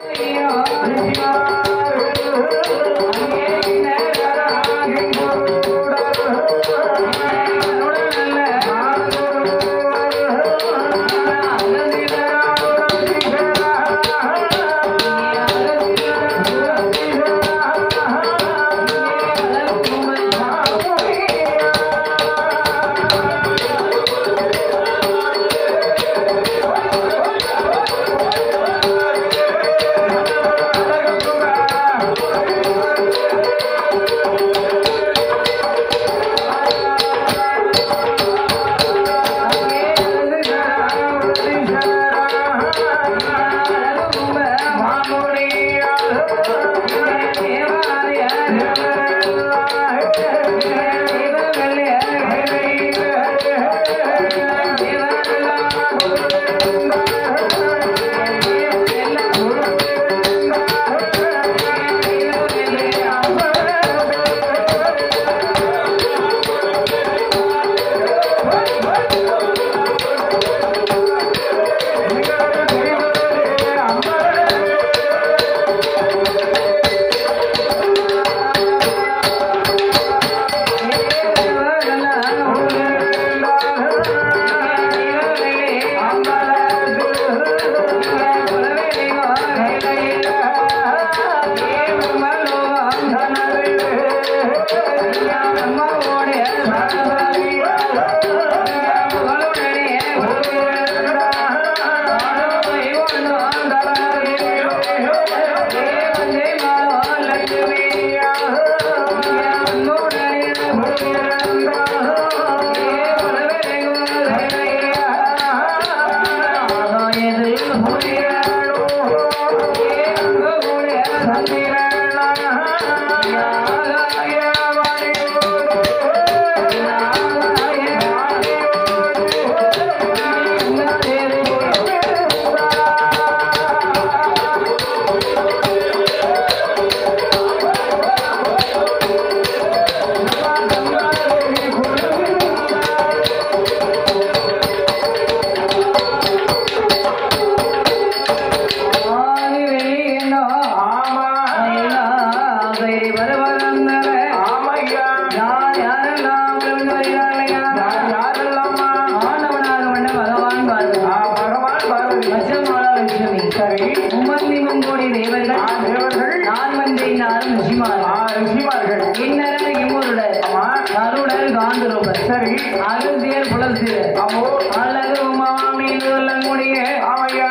சரி அருந்தியர் புலசிய ஆமோ அழகு உமாமி சொல்லக்கூடிய ஆமையா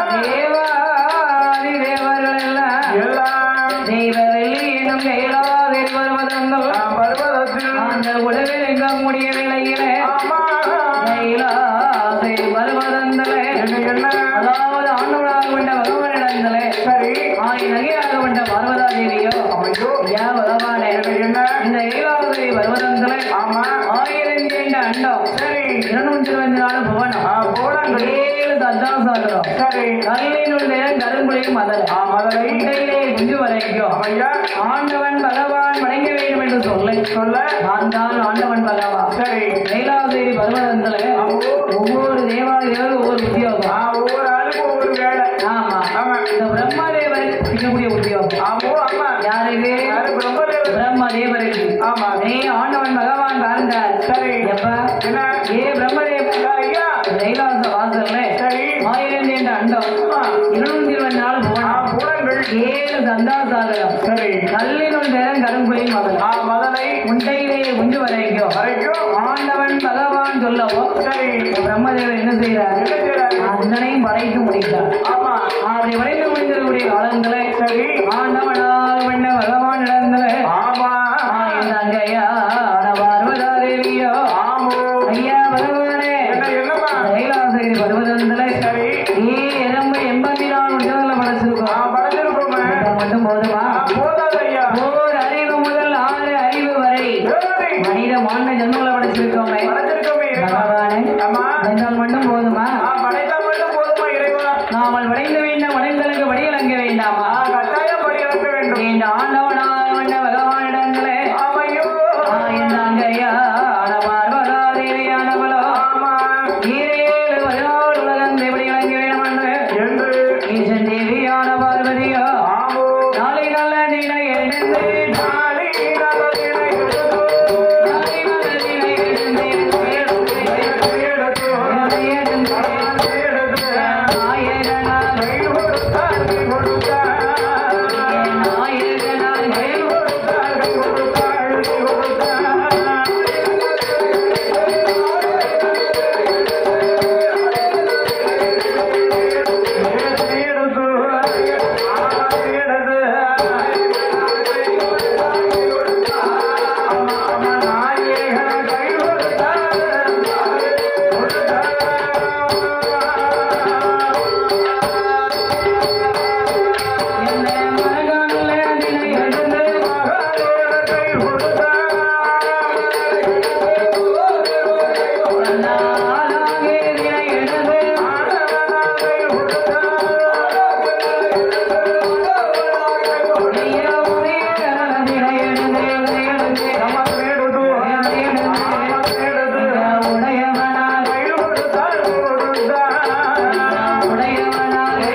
தேவாதி தேவர்கள் எல்லாம் எல்லாம் தெய்வ வெள்ளி எனும் கைலாதில் வருவதங்கள் நாம் பர்வதத்தில் அந்த உலகில் எங்கக்கூடிய நிலையிலே ஆமா கைலாசை வருவதந்தலே என்ன என்ன அதாவது ஆண்டவனாக கொண்ட பகவானிடங்களே சரி ஆய் நகையாக கொண்ட பார்வதா தேவியோ ஐயோ ஐயா பகவானே என்ன என்ன இந்த கைலாசை வருவதந்தலே ஆமா ஆயிரம் என்ற அண்டம் சரி இருநூற்றி இருபத்தி நாலு புவனம் ஆ போடாங்க ஏழு தத்தாசாகரம் சரி கல்லினுடைய கருங்குழியும் மதல் ஆ மதுரை இடையிலே குஞ்சு வரைக்கும் ஐயா ஆண்டவன் பகவான் வணங்க வேண்டும் என்று சொல்ல சொல்ல நான் தான் ஆண்டவன் பகவான் சரி கைலாசேரி பருவதந்திலே ஆமோ ஒவ்வொரு தேவாலயம் ஒவ்வொரு உத்தியோகம் ஆ ஒவ்வொரு ஆளுக்கும் ஒவ்வொரு வேலை ஆமா ஆமா இந்த பிரம்மதேவர் செய்யக்கூடிய உத்தியோகம் ஆமோ ஆமா யாருக்கு யாரு பிரம்மதேவர் பிரம்மதேவருக்கு ஆமா நீ ஆண்டவன் பகவான் வாழ்ந்தார் சரி எப்ப என்ன ஏ பிரம்மதேவ ஐயா கைலாச வாசல்ல சரி ஆயிரம் என்ற அண்டம் இருநூத்தி இருபத்தி நாலு ஆ புவனம் பூரங்கள் ஏழு சந்தாசாகரம் சரி கல்லினுள் நேரம் கருங்குழி மதல் ஆ மதனை முட்டையிலே குஞ்சு வரைக்கும் வரைக்கும் ஆண்டவன் பகவான் சொல்லவோ சரி பிரம்மதேவர் என்ன செய்யறாரு என்ன செய்றாரு? அத்தனையும் படைத்து முடித்தார் ஆமா அப்படி படைத்து முடிந்திருக்கூடிய காலங்களே சரி ஆண்டவனால் வண்ண பகவான் இடங்களே ஆமா ஐயா பார்வதா தேவியோ ஆமோ ஐயா பகவானே என்ன என்னமா கைலாசகிரி பருவதந்திலே சரி நீ எறும்பு எண்பத்தி நாலு உடல்ல ஆ படைச்சிருக்கோம் படைச்சிருக்கோமே இது மட்டும் போதுமா ஆ போதாது ஐயா ஓர் அறிவு முதல் ஆறு அறிவு வரை ஏய், மனித மாண்ட ஜென்மங்களை படைச்சிருக்கோமே படைச்சிருக்கோமே இறைவா பகவானே ஆமா என்றால் மட்டும் போதுமா ஆ படைத்தா மட்டும் போதுமா இறைவா நாமல் வடைந்து வேண்ட மனங்களுக்கு வடியலங்க வேண்டாமா ஆ கட்டாயம் படி இறக்க வேண்டும் இந்த ஆண்டவனாக வந்த பகவானிடங்களே ஆமையோ ஆயந்தாங்கையா பார்வதா தேவியானவளோ ஆமா ஈரேழு வருவாள் உலகம் எப்படி விளங்க வேண்டும் என்று என்று ஈசன் தேவியான பார்வதி பார்வதியோ ஆமோ நாளை நல்ல நிலை எழுந்து நாளை நல்லதினை எடுத்து நாளை நல்ல நிலை எழுந்து எடுத்து எழுந்து எடுத்து நாயகனார் கை கொடுத்தார் கை கொடுத்தார் நாயகனார் கை கொடுத்தார் கை கொடுத்தார் கை கொடுத்தார் என்ன மரகானுள்ள நிலை எழுந்து நாளாகே நிலை எழுந்து ஐயா உடைய நிலை எழுந்து எழுந்து உடையவனாக உடையவனாக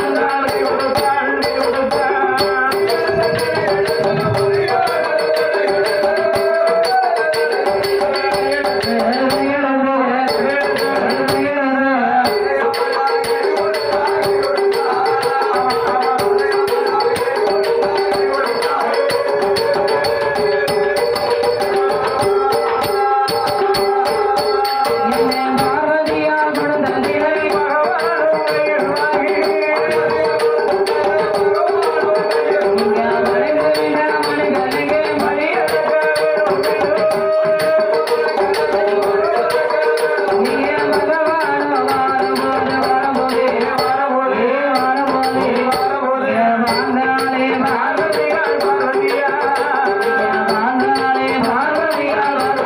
பார்வதியா கொடுத்த நிலை இங்க மறைந்த மனிதனுக்கு மரியாதை நீங்க பகவானோ வாரும்போது வரும்போது வரும்போது வரும்போது வாங்காலே பார்வதியா வாங்காலே பார்வதியா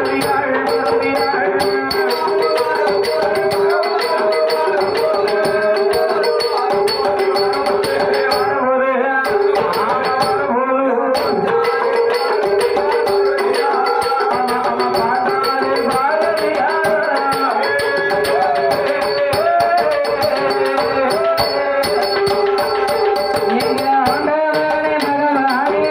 எங்க ஆண்டவரே பகவானே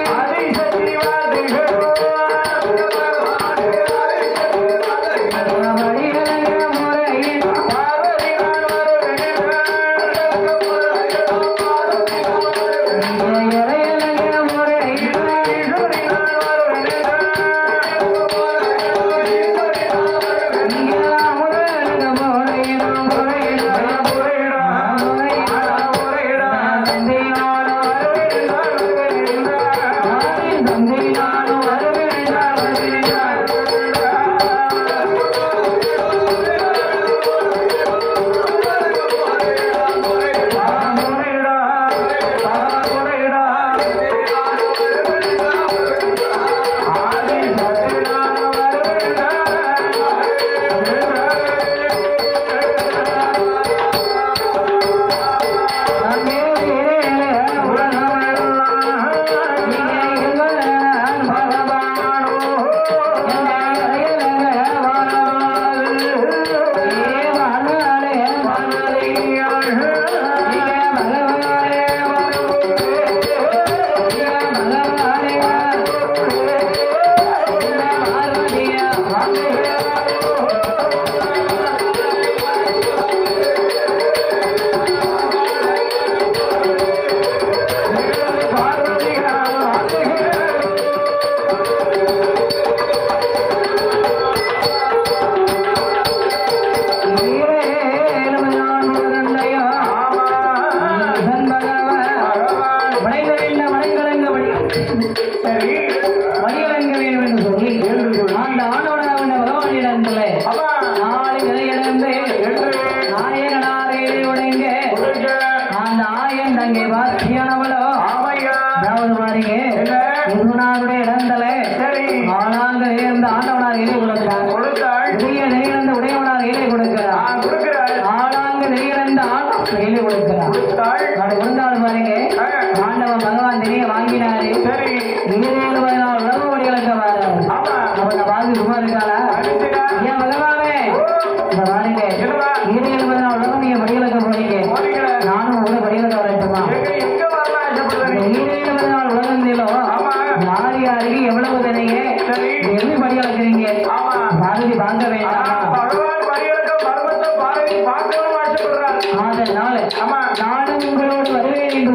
வழியலங்க முறையில் இறையலங்க முறையில் இங்க அமுதலங்க முறையில் முறையில் தந்தையானோ தந்தையானோ வருகிறார் வருகிறார் வழியலங்க வேண்டும் என்று சொல்லி அந்த ஆண்டவன பகவானிடத்திலே நாளை நிலையிடந்து நாயகனாரே உடைங்க அந்த ஆயன் தங்கை வாத்தியானவளோ அதாவது பாருங்க குருநாளுடைய இடத்துல ஆளாங்க இருந்த ஆண்டவனார் இலை கொடுக்கிறார் உடைய நிலையிழந்த உடையவனார் இலை கொடுக்கிறார் ஆளாங்க நிலையிழந்த ஆளும் இலை கொடுக்கிறார் அது கொடுத்தாலும் பாருங்க ஆண்டவன் பகவான் தெரிய வாங்கினாரு நீரேழு பதினாலு உலக வழிகளுக்கு வர அப்ப இந்த வாழ்க்கை சும்மா இருக்காளா ஏன் பகவானே இந்த பாருங்க நீரேழு பதினாலு உலகம் நீங்க படிகளுக்கு போறீங்க நானும் உங்களை படிகளுக்கு வரட்டுமா எங்க வரலாம்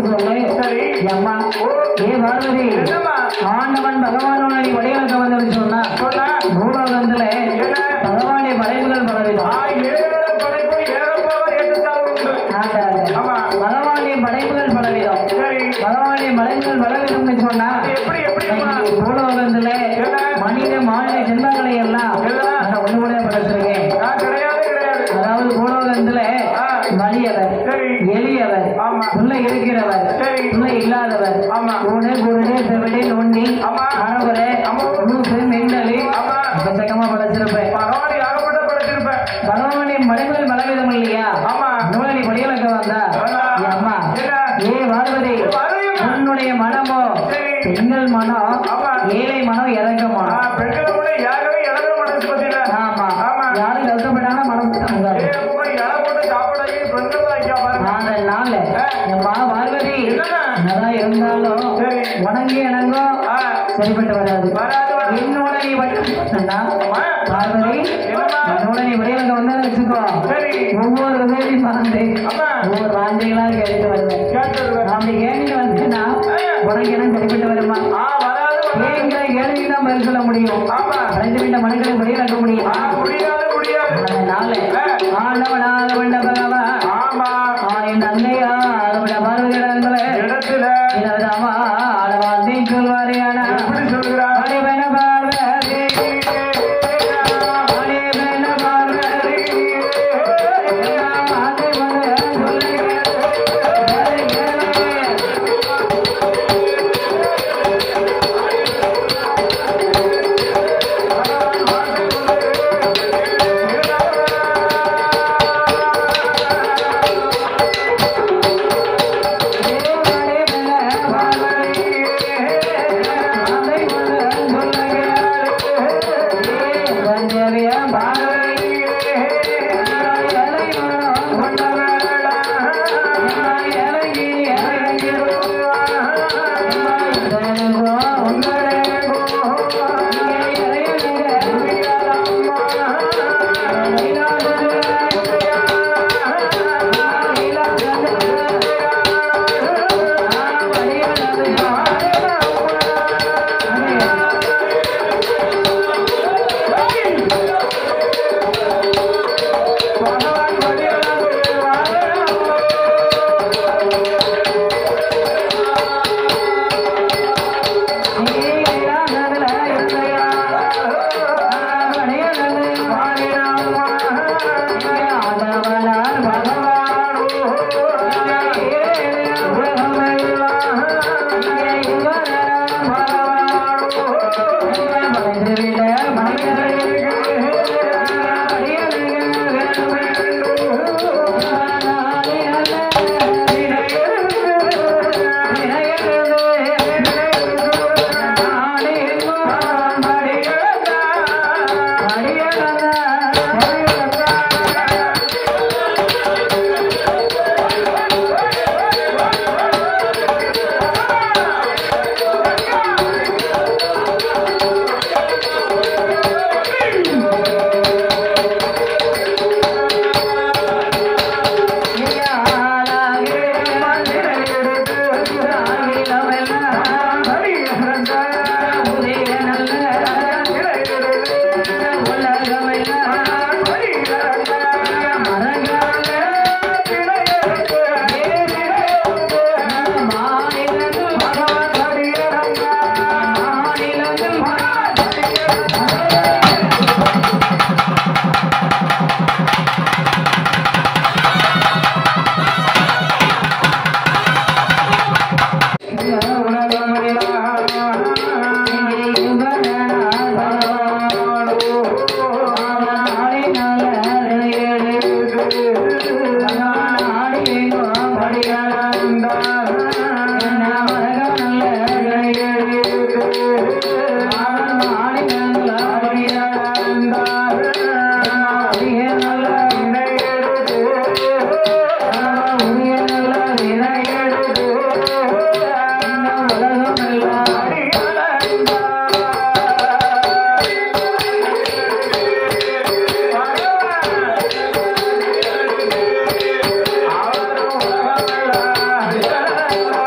சொல்லு சரி அம்மா ஏ பார்வதி என்னம்மா ஆண்டவன் பகவானோட நீ வடிவமைக்க வந்தவன் சொன்னா சொன்ன பூலோகத்துல என்ன பகவானுடைய படைப்புகள் பலவிதம் ஆ, ஏழு படைப்பு ஏறப்போவர் எட்டுத்தாவது உண்டு ஆக, ஆமா பகவானுடைய படைப்புகள் பலவிதம் சரி பகவானுடைய படைப்புகள் பலவிதம்னு சொன்னா எப்படி எப்படிம்மா இன்னைக்கு பூலோகத்துல என்ன? மனித மாநில ஜென்மங்களை எல்லாம் எல்லாம்? நான் ஒண்ணு கூட படைச்சிருக்கேன் நான் கிடையாது கிடையாது அதாவது பூலோகத்துல ஆ. வலியவர் சரி எளியவர் ஆமா. உள்ள இருக்கிறவர் சரி. உள்ள இல்லாதவர் ஆமா. கூடு குருடு செவிடு நொண்டி ஆமா. அரவரை ஆமா. லூசு மெண்டலி ஆமா. எக்கச்சக்கமா படைச்சிருப்பேன் பகவான் யாகப்பட்ட படைச்சிருப்பேன் பகவானுடைய மடைமுதல் பலவிதம் இல்லையா ஆமா. நூலடி படியலக்க வந்தா வந்தா. ஏ அம்மா என்ன? ஏ பார்வதி பார்வதியம்மா. உன்னுடைய மனமோ சரி. பெண்கள் மனம் ஆமா. ஏழை மனம் இறங்க ஆ, மனம் பெண்களை கூட யாகவே இழந்த மனசு பத்தியில ஆமா ஆமா யாரும் கஷ்டப்பட்டாங்கன்னா மனசு தாங்காது ஏ, அம்மா, இலை போட்டு சாப்பிடாதே, பெண்கள் தான் வைக்கா பாருங்க. அதனால எம்மா பார்வதி என்னம்மா? நல்லா இருந்தாலும் சரி. உனக்கு எனக்கும் ஆ, சரிப்பட்டு வராது வராது, வராது. என்னோட நீ வட்டா அம்மா, பார்வதி என்னம்மா? என்னோட நீ வெளியில வந்தா வச்சுக்கோ சரி. ஒவ்வொரு உதவி மறந்து அம்மா. ஒவ்வொரு வாஞ்சைகளா கேட்டு வருவேன் கேட்டு வருவேன். அப்படி கேட்டுட்டு வந்தேன்னா உனக்கு எனக்கு சரிப்பட்டு வருமா ஆ, வராது, வராது. ஏங்கிற கேள்விக்கு தான் பதில் சொல்ல முடியும் ஆமா. அடைந்து விட்ட மனுக்களை வெளியில வைக்க முடியும் ஆ, முடியாது, முடியாது. அதனால ஆண்டவனாக வந்த பகவான் ஆமா, என் தந்தையா அதோட பார்வையிடங்களே இடத்துல இதமா ஆடவாந்தி சொல்வாரியான எப்படி சொல்கிறார் அடிவன பார்வதி அடிவன பார்வதி ஆதி மத சொல்லுங்க ஆ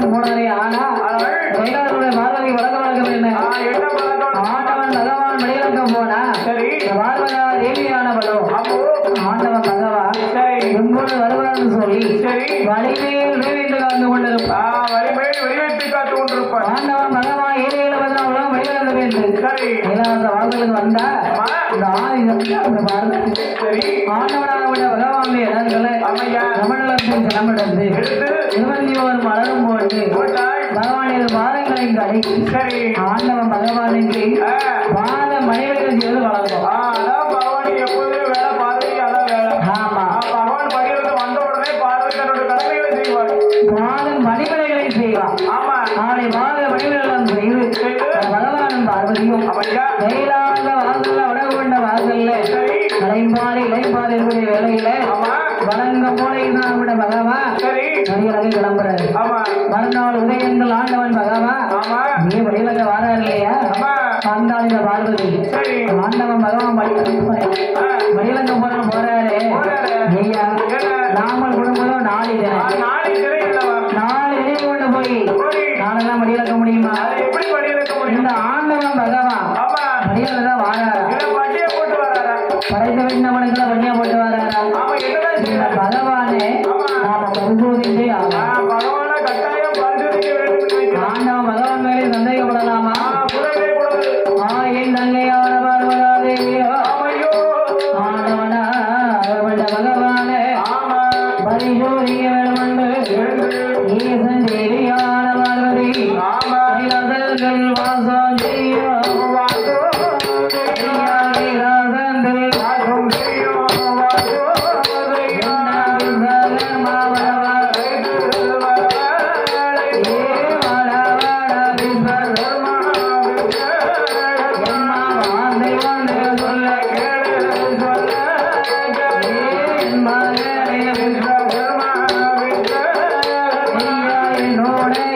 பக்கம் போனாரே ஆனா அவள் கைலாசனுடைய பார்வதி வழக்க வழக்கம் என்ன ஆ, என்ன பழக்கம் ஆண்டவன் பகவான் வெளியிலக்கம் போனா சரி இந்த பார்வதா தேவியானவளோ அப்போ ஆண்டவன் பகவான் சரி எங்கோடு வருவார்னு சொல்லி சரி வழிமேல் வீட்டு காத்து கொண்டிருப்பான் ஆ, வலிமையை வெளிவைத்து காத்து கொண்டிருப்பார் ஆண்டவன் பகவான் ஏழையில வந்தா உலகம் வெளியில வேண்டும் சரி கைலாச வாசலுக்கு வந்தா ஆமா. இந்த ஆயுதம் இந்த பார்வதி சரி ஆண்டவனாக உள்ள பகவானுடைய இடங்களை அம்மையா தமிழகத்தின் கிளம்பிடந்து எடுத்து இருபத்தி ஒரு மலரும் போட்டு போட்டாய் பகவானின் பாதங்களை கடை சரி ஆண்டவன் பகவானுக்கு ஆ, பாத மணிவிகள் செய்து வளர்க்கும் ஆ, அதான் பகவான் எப்போதுமே வேலை பார்வதி அதான் வேலை ஆமா ஆ, பகவான் பகிர்ந்து வந்த உடனே பார்வதி தன்னோட கடமைகளை செய்வார் பாதம் மணிவிளைகளை செய்வான் ஆமா அவனை பாத மணிவிடம் செய்து செய்து பகவானும் பார்வதியும் அம்மையா கைலாக வாசல்ல உணவு கொண்ட வாசல்ல சரி கலைப்பாறை இலைப்பாறை இருக்கிற வேலையில ஆமா வழங்க போல இருந்தான் விட பகவான் சரி வழியிலக கிளம்புறாரு ஆமா மறுநாள் உதயங்கள் ஆண்டவன் பகவான் ஆமா நீ வழியிலக வாரா இல்லையா ஆமா வந்தாள் இந்த பார்வதி சரி ஆண்டவன் பகவான் ஆ, வழியிலங்க போற போறாரு போறாரு. ஐயா என்ன? நாமல் குடும்பம் நாளை ஆ, தினம் நாளை சிறை இல்லவா நாலு இடையே கொண்டு போய் போய் நாளெல்லாம் வழியிலக்க முடியுமா அதை எப்படி படியிலக்க முடியும் இந்த ஆண்டவன் பகவான் ஆமா வழியில தான் வாராரா இதை பட்டியை போட்டு வராரா படைத்த விண்ணவனுக்குள்ள வண்டியா போட்டு வராரா ஆமா என்னதான் இந்த செய்யறாரு பகவானே நாம பரிசோதித்தே ஆ, ஆகலாம் பகவானை கட்டாயம் பரிசோதிக்க வேண்டும் என்று வைக்கிறார். ஆண்டவன் பகவான் மேலே சந்தேகப்படலாமா ஆ, புறவே கூடாது ஆயின் தங்கையான பார்வதா தேவியோ ஆமையோ ஆண்டவனா அவன் பகவானே ஆமா பரிசோதிக்க வேண்டும் என்று என்று ஈசன் தேவியான பார்வதி ஆமா கைலாசத்தில் வாசம் செய்யும் வாசோ ஐயா கைலாசத்தில் வாசம் செய்யும் வாசோ செய்யும் மாவளவா ஏ வாட வாட விஸ்வகர்மா எம்மா வாந்தை வந்து சொல்ல ஏன் மகனே ஐயா என்னோட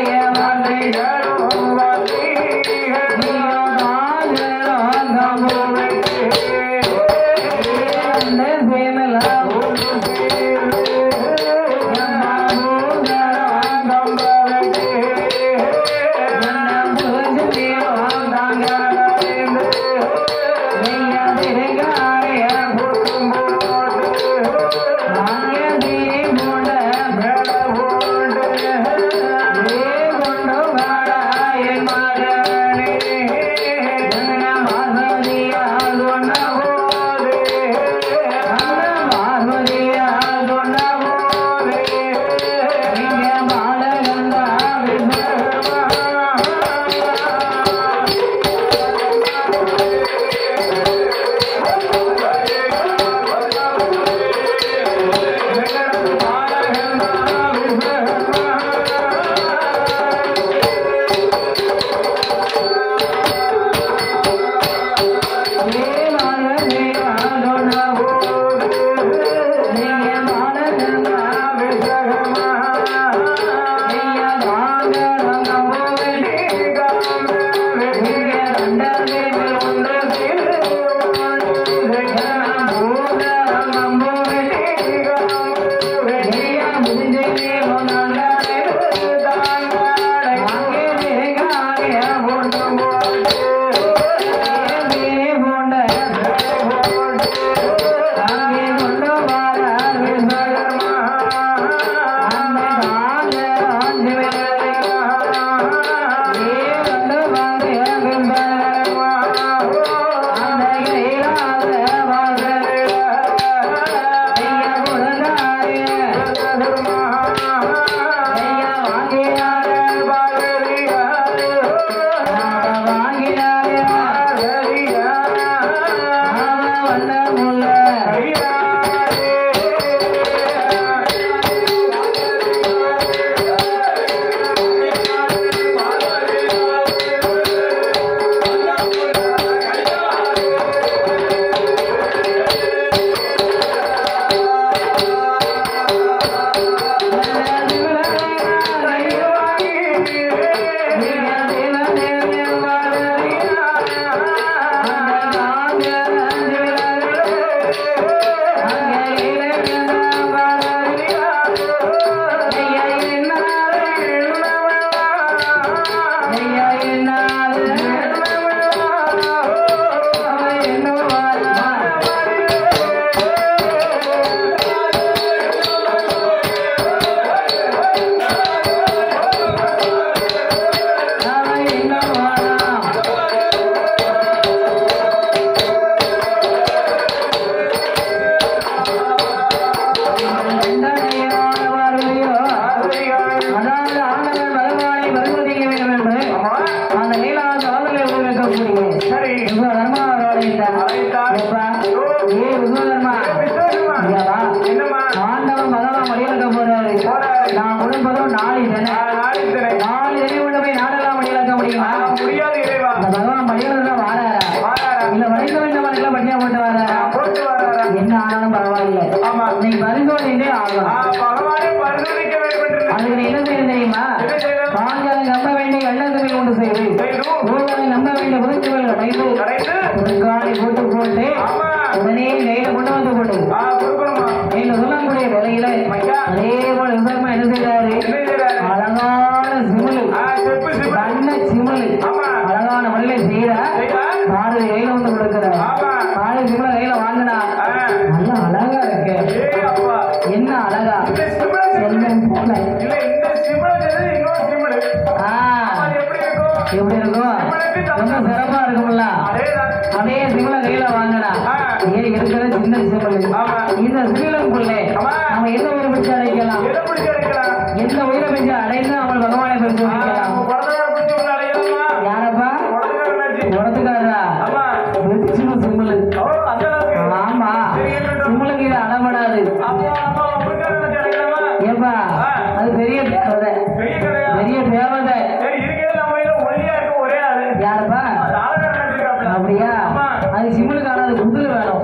நாடித்தனை. நாலு திரை உள்ள போய் நாடெல்லாம் மணியாக்க முடியுமா ஆ, முடியாது இறைவா. அந்த பகவான் மணியெல்லாம் வாராரா வாராரா? இல்ல வரைக்க வேண்டவனுக்கு பட்டியா போட்டு வராரா போட்டு வராரா? என்ன ஆனாலும் பரவாயில்லை ஆமா. நீ பரிசோதனை ஆ, ஆகலாம் பகவானே பரிசோதிக்க வேண்டும் என்று அதுக்கு நீ என்ன செய்ய தெரியுமா என்ன செய்யணும்? பாஞ்சாலை நம்ப வேண்டிய எண்ணத்துமே உண்டு செய்து செய்து, ஊர்களை நம்ப வேண்டிய புதுச்சுகள் கடைந்து கடைந்து, ஒருங்காலை போட்டு போட்டு ஆமா. உடனே கையில கொண்டு வந்து கொடு ஆ, கொடுக்கணுமா? நீங்க சொல்லக்கூடிய வேலையில ஐயா. அதே போல விவசாயமா என்ன செய்யறாரு என்ன செய்யறாரு? அழகான சிமிழ் ஆ, செப்பு, செப்பு. வண்ண சிமிழ் ஆமா. அழகான மல்லை செய்யற செய்தா? பாரு கையில வந்து கொடுக்கிறார் ஆமா. பாரு சிமிழ கையில வாங்கினா ஆ, நல்லா அழகா இருக்கு ஏய் அப்பா. என்ன அழகா இந்த சிமிழை செஞ்சு- செல்வம் போல இல்ல, இந்த சிமிழை செஞ்சது இன்னொரு சிமிழ். ஆ, அது எப்படி இருக்கும்? எப்படி இருக்கும் ரொம்ப சிறப்பா இருக்கும்ல அதேதான். அதே சிமிழ கையில வாங்கினா ஆ. ஏன் இருக்கிறது சின்ன சிமிழ் ஆமா. இந்த சிமிழனுக்குள்ளே ஆமா. நம்ம எந்த உயிரை பிடிச்சு அடைக்கலாம் எதை பிடிச்சு அடைக்கலாம்? எந்த உயிரை பிடிச்சு அடைந்து அவள் பகவானை பிடிச்சு ஆ, வைக்கலாம் நம்ம குழந்தைகளை பிடிச்சு உள்ள அடையலாமா? யாரப்பா குழந்தைகளை என்னாச்சு? உடத்துக்காரா ஆமா. வெடிச்சுன்னு சிமிழ் ஓ, அந்த அளவுக்கு. ஆமா சரி, இருக்கட்டும். சிமிழுக்கு இது அடப்படாது அப்போ நம்ம உங்களுக்காக நினைச்சு அடைக்கலாமா? ஏப்பா ஆ. அது பெரிய தேவதை பெரிய கதையா? பெரிய தேவதை சரி, இருக்கிறது நம்ம இதுல ஒல்லியா இருக்க ஒரே ஆளு. யாருப்பா அது ஆளுநர் நினைச்சிருக்காப்புல. அப்படியா ஆமா. அது சிமிழுக்கான அது குதிரை வேணும்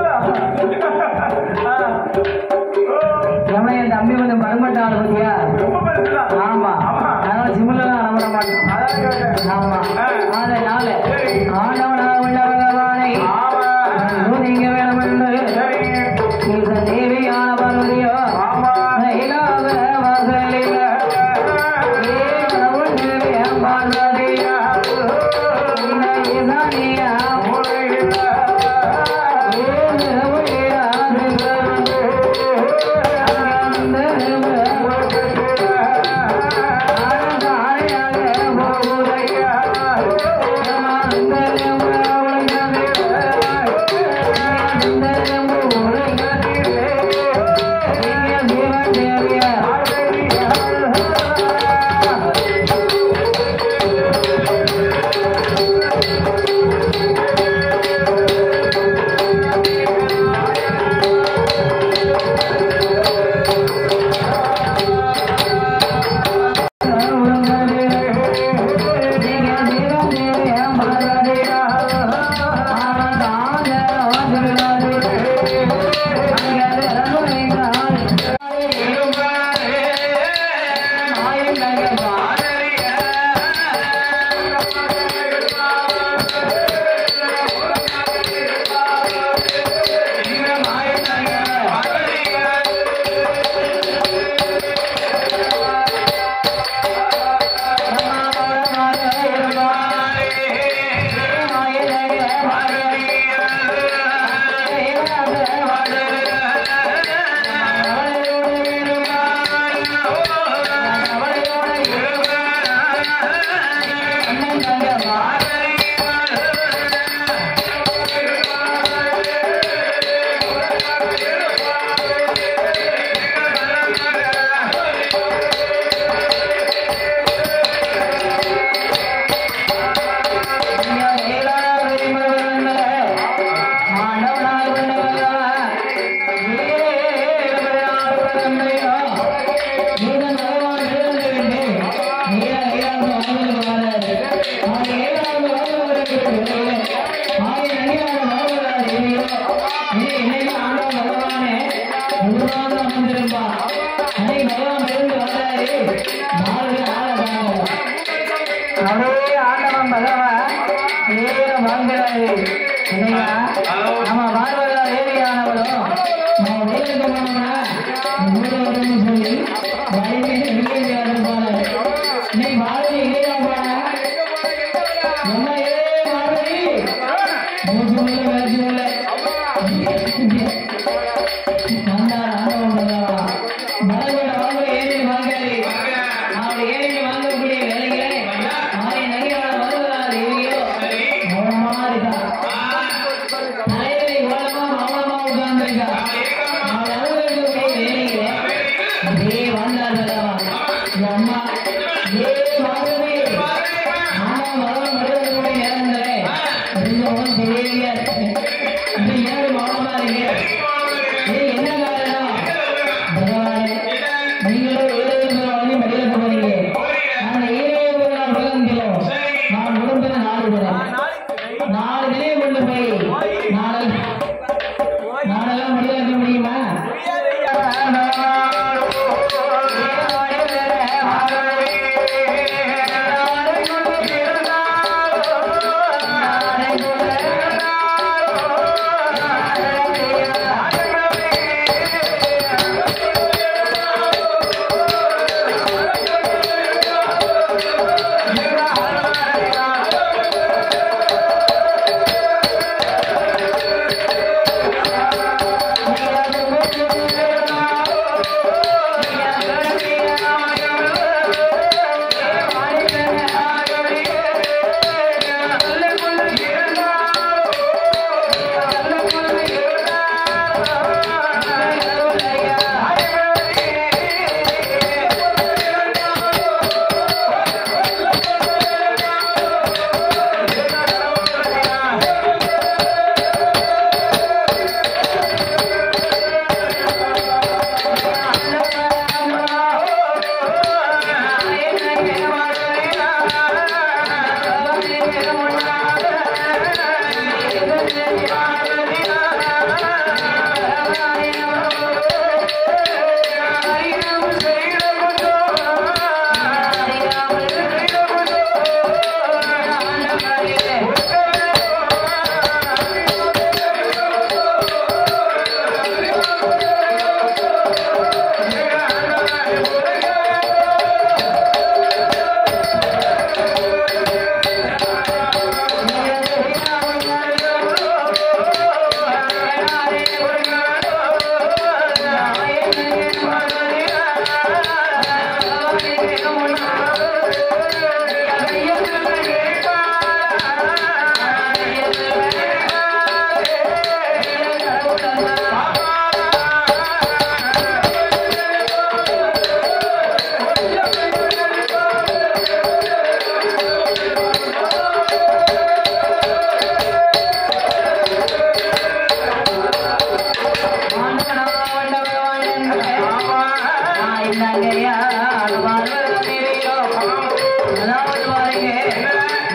ஆ. ஓ, எவனை என் தம்பி கொஞ்சம் பருமட்டாள் பத்தியா ரொம்ப பெருசுதான். ஆமா ஆமா. அதனால சிமிழெல்லாம் அடப்பட மாட்டோம் அதான் கேட்டேன். ஆமா ஆ. அதனால சரி. ஆண்டவனாக உள்ள பகவானை ஆமா. நீங்க வேணும் என்று சரி. இந்த தேவியான பார்வதியோ ஆமா. இல்லாத வாசலில் ஏ கடவுள் தேவிய பார்வதியா இந்த இசானியா அப்படியே ஆண்டவன் பகவான் ஏற வாங்குறாரு இல்லையா நம்ம பார்வதா ஏரியானவரும் நம்ம வேலைக்கு போனோம்னா மூணு வரும்னு சொல்லி வயமே வெளியே போல நீ பார்வதி இல்லையா போன என்ன ஏ பார்வதி மூச்சு முள்ள வேச்சு முள்ள வந்தார் ஆண்டவன் பகவான் மலையோட வாங்க ஏறி வாங்காரு அவர் ஏறி வாங்கக்கூடிய வேலைகளை அவரை நகையாள வருவதால் இல்லையோ மௌனமா இருக்கா தலைவரை ஓரமா மௌனமா உட்கார்ந்திருக்கா அவர் அலுவலகத்துடைய வேலைகளை அப்படியே வந்தார் பகவான் இந்த அம்மா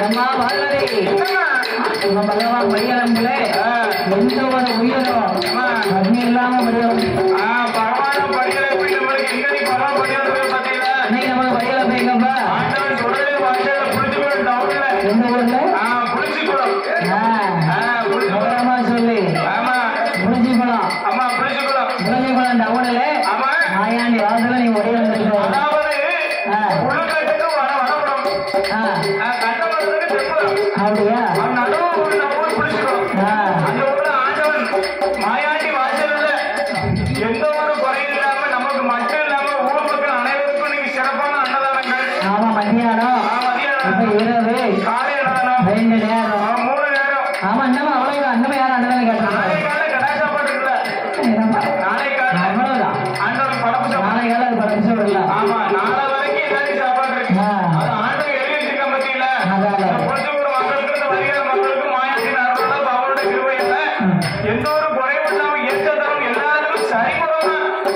அம்மா பார்வதி என்னம்மா? உங்க பகவான் பையனங்களே ஆ, எந்த ஒரு உயிரும் அம்மா. அக்னி இல்லாம முடியும் ஆ, பகவான படிகளை போய் நம்மளுக்கு எங்க நீ பகவான் படிக்கிறது பாத்தீங்களா? இன்னைக்கு நமக்கு பையில போய்க்கப்பா ஆண்டவன் சொல்றதே வார்த்தையில புரிஞ்சுக்கணும் டவுட்ல. எந்த ஊர்ல ஆ, புரிஞ்சுக்கணும். ஆ, ஆ, புரிஞ்சுக்கணும். விவரமா சொல்லி ஆமா, புரிஞ்சுக்கலாம் ஆமா, புரிஞ்சுக்கணும். புரிஞ்சுக்கலாம் டவுன்ல ஆமா, ஆயாண்டி வாசல நீ ஒரே வந்திருக்க அதாவது ஆ. உள்ளுக்கட்டுக்கு வட வடபுறம். ஆ, ஆ, கண்டபுரத்துக்கு தென்புறம். அப்படியா அவன் நடுவு ஊர் நம்ம ஊர் புரிஞ்சுக்கணும். ஆ, அந்த ஊர்ல ஆண்டவன் மாயாண்டி வாசல்ல எந்த ஒரு குறையும் இல்லாம நமக்கு மட்டும் இல்லாம ஊர் மக்கள் அனைவருக்கும் நீங்க சிறப்பான அன்னதானங்கள் ஆமா மத்தியானம் ஆ, மதியானம் இப்ப இரவு காலை அன்னதானம் ரெண்டு நேரம் ஆ, மூணு நேரம் ஆமா இன்னமும் அவ்வளவு அந்தமே யாரும் அண்ணன் நாளை கேட்டாங்க காலை கடா சாப்பாடு இருக்குல்ல நாளை காலை அவ்வளவுதான் ஆண்டவன் படப்பு சாப்பாடு நாளை காலம் அது படம் சொல்லல ஆமா நாளை வரைக்கும் எல்லாரும் சாப்பாடு இருக்கு ஆ. அது ஆண்டவன் எழுதி வச்சிருக்க பத்தியில அதானே. புரிஞ்சுக்கிற மக்களுக்கு இந்த வருகிற மக்களுக்கு மாயாண்டி நார்மலா அவருடைய கிருபையில எந்த ஒரு குறையும் இல்லாம எந்த தரம் எல்லாருக்கும் சரிபுறமா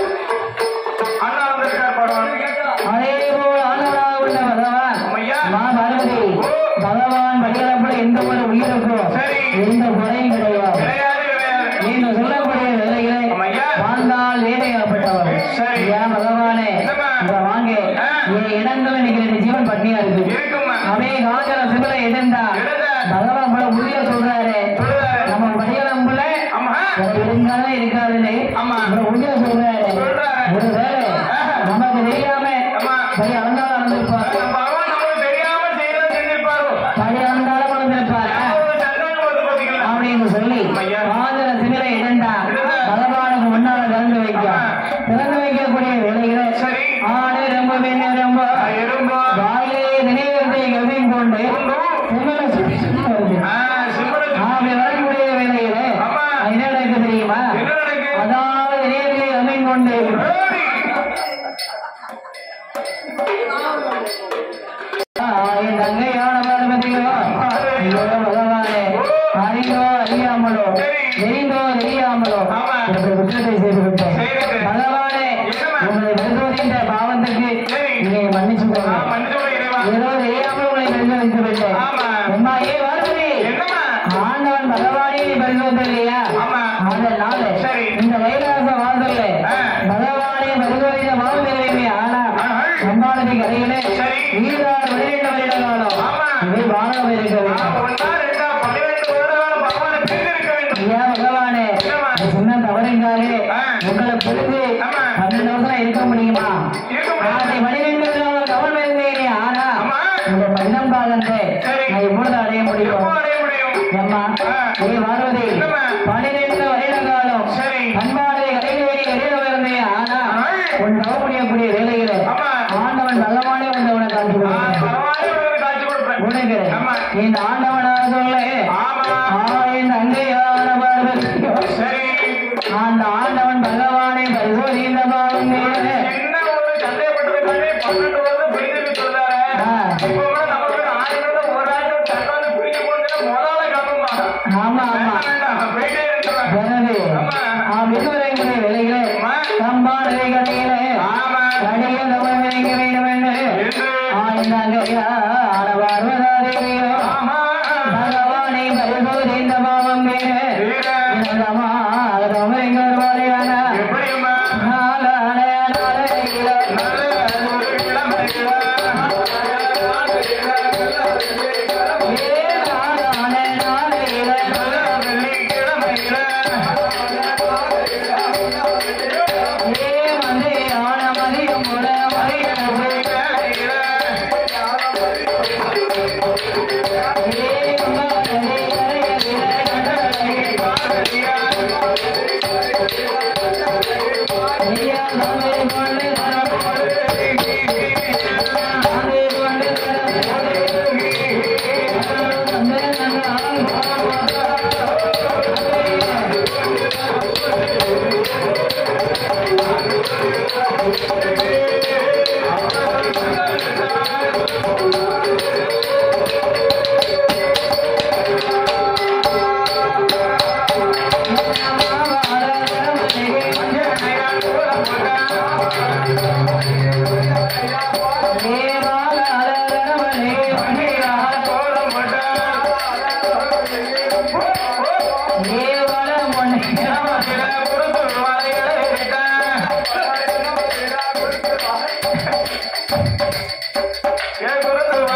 அண்ணா வந்திருக்கார் படம் அதே போல் ஆண்டவராக உள்ள பகவான் ஐயா மா பார்வதி பகவான் படிக்கிறப்ப எந்த ஒரு உயிருக்கும் சரி. எந்த குறையும் கிடையாது கிடையாது கிடையாது நீங்க சொல்லக்கூடிய வேலைகளை ஐயா வாழ்ந்தால் வேலையாகப்பட்டவர் சரி. ஏன் பகவானே என்னம்மா? இங்க வாங்க ஆ. என் இடங்கள் இன்னைக்கு ரெண்டு ஜீவன் பட்னியா இருக்கு இருக்கும்மா அப்படியே காஞ்சன சிவனை எதிர்ந்தா எழுத பகவான் போல உறுதியா சொல்றாரு சொல்லுறாரு நம்ம படிக்கிறப்பல ஆமா இருந்தாலும் இருக்காதுன்னு ஆமா அப்புறம் உறுதியா சொல்றாரு சொல்றாரு ஒருவேளை நமக்கு தெரியாம ஆமா படி அளந்தாலும் அளந்திருப்பார் பகவான் நமக்கு தெரியாம செய்யறது செஞ்சிருப்பாரு படி அளந்தாலும் அளந்திருப்பார் ஒரு சந்தனம் வருது பாத்தீங்களா அப்படின்னு சொல்லி ஐயா. பாதர சிவரை இடண்டா இடண்டா. பகவானுக்கு முன்னால திறந்து வைக்க திறந்து வைக்கக்கூடிய வேலைகளை சரி ஆடு ரொம்ப பெண்ணு ரொம்ப எறும்பு வாயிலே நினைவத்தை கவியும் கொண்டு சிவனை சுற்றி சுற்றி வருது ஆ, சிம்மனுக்கு அப்படி வரக்கூடிய வேலையிலே ஆமா. என்ன நடக்கு தெரியுமா என்ன நடக்கு? அதாவது நினைவிலே கவியும் கொண்டு ஓடி. என் தங்கையான பார்வதியோ ஐயோ பகவானே அறிந்தோ அறியாமலோ தெரிந்தோ தெரியாமலோ ஆமா. இப்படி குற்றத்தை செய்து விட்டேன் செய்துவிட்டேன். பகவானே என்னம்மா? உங்களை பெருந்தோரின்ற பாவத்துக்கு சரி. நீங்க மன்னிச்சு ஆ, போங்க மன்னிச்சு விடு இறைவா. ஏதோ தெரியாமல் உங்களை பெருந்தோரித்து விட்டேன் ஆமா. அம்மா ஏ பார்வதி என்னம்மா? ஆண்டவன் பகவானே பரிசோதனை இல்லையா ஆமா. அதனால சரி. இந்த கைலாச வாழ்தல்ல ஆ. பகவானே பரிசோதித்த வாழ்ந்தே ஆனா ஆஹள். அம்பானதி கரையிலே சரி. ஈராறு பன்னிரெண்டு வருட காலம் ஆமா. இவை வாழ இருக்க ஆ, வேண்டும் ஒன்றா, ரெண்டா, பன்னிரண்டு வருடகாலம் பகவானை பிரிந்திருக்க வேண்டும். ஐயா பகவானே என்னம்மா? இந்த சின்ன தவறுங்காலே ஆ. உங்களை பிரிந்து ஆமா. பன்னெண்டு வருஷம் இருக்க முடியுமா இருக்க முடியாது. ஆசை பன்னிரெண்டு வருடம் கவனம் இருந்தேனே ஆனா ஆமா. இந்த பன்னம் காலத்தை சரி. நான் எப்பொழுது அடைய எப்போ முடியும் அடைய முடியும்? அம்மா ஆ. ஏ பார்வதி என்னம்மா? பன்னிரெண்டு வருட காலம் சரி. அன்பானதை கடைவேறி வெளியில இருந்தேன் ஆனா ஆள். உன் தவ முடியக்கூடிய வேலையில ஆமா. ஆண்டவன் பகவானே உன்னை உனக்கு காட்சி ஆ, கொடுக்கிறான். பரவாயில்லை, உனக்கு காட்சி கொடுப்பேன். உனக்கு ஆமா. இந்த ஆண்டவனாக சொல்ல ஆமா. ஆயின் அங்கேயான பார்வதி சரி. அந்த ஆண்டவன் பகவானை பரிசோதித்த பாவம் என்ன ஒரு சந்தேகப்பட்டதுக்காண்டி பன்னெண்டு வருஷம் பிரிஞ்சுன்னு சொல்றாரு. ஆ. இப்போ கூட நமக்கு ஆயிரம் ஒரு ஆயிரம் தக்காளி பிரிஞ்சு போனது முதல்ல காரணமாக ஆமா ஆமா போயிட்டே இருக்கிறாங்க எனவே ஆமா. விடுமுறைகளை வேலைகளை ஆமா. சம்பாடலை கடையிலே ஆமா கடையில் நம்ம வைக்க வேண்டும் என்று என்று ஆய்ந்தாங்கய்யா ஆடவார்வதாதேவியோ ஆமா பகவானை பரிசோதித்த பாவம் வீர இனதமா அதம் எங்கள் வரையான எப்படியுமா நாளான நாளையில நல்ல ஒரு இளமையில ஏ நாளான நாளையில நல்ல வெள்ளிக்கிழமையில ஏ வந்து ஆன மதியம் முட மதியம் வேலையில ஏ மகனே கரையில கண்டலை பாரதியா ஐயா தந்தை கொண்டு தரம் கொண்டு தந்தை கொண்டு தரம் கொண்டு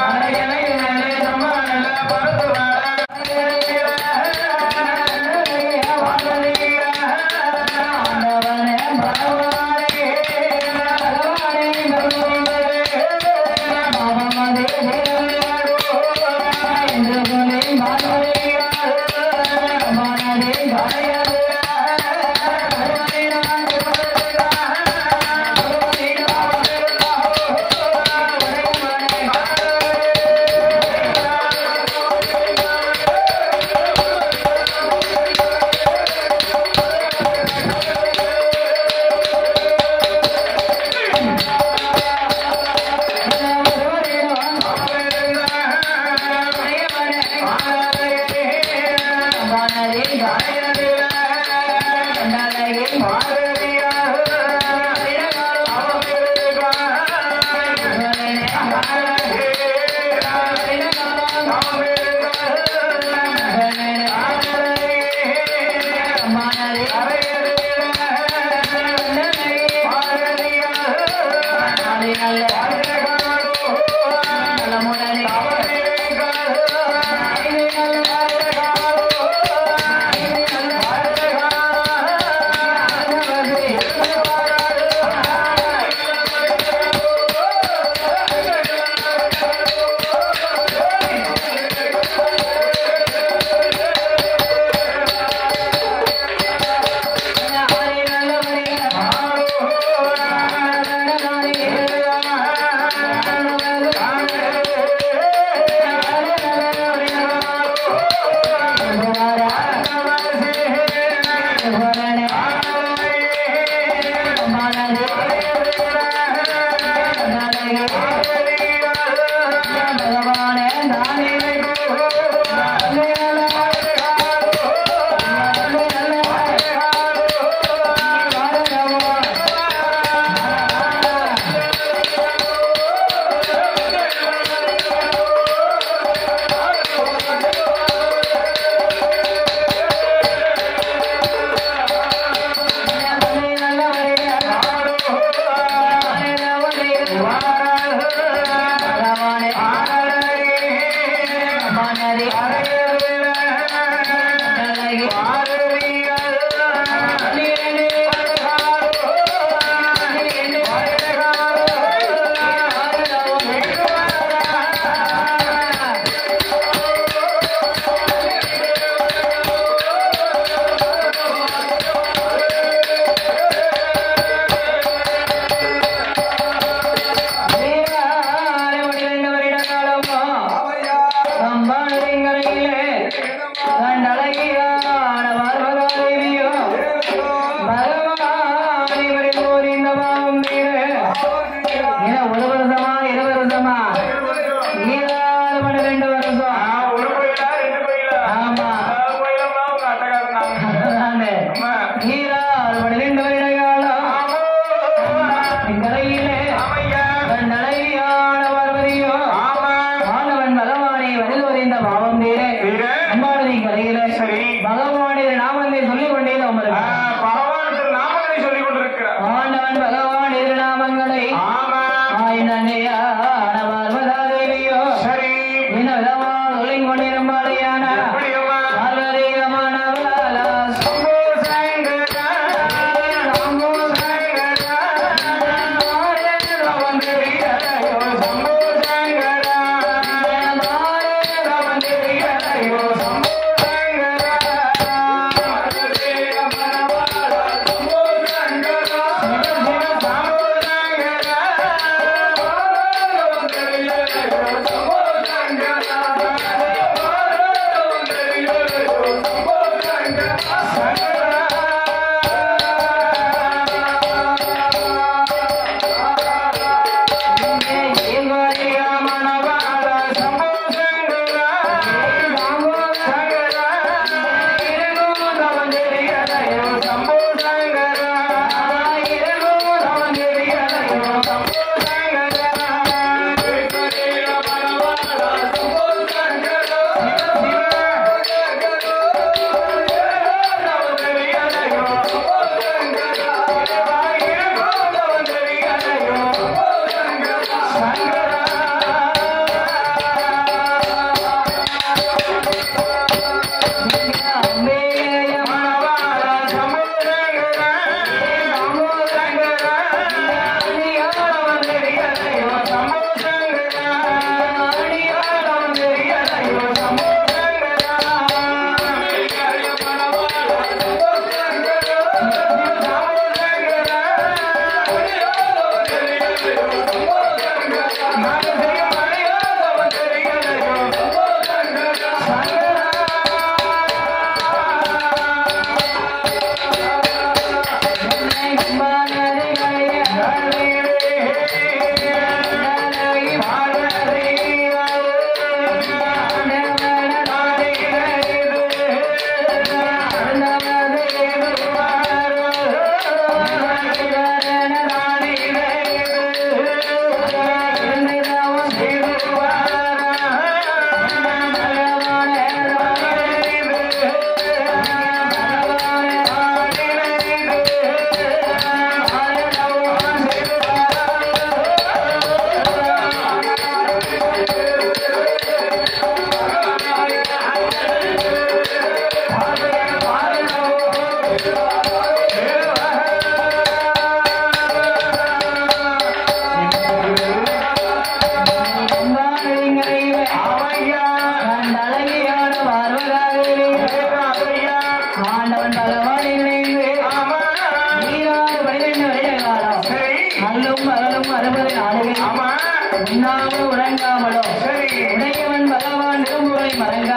சம்போ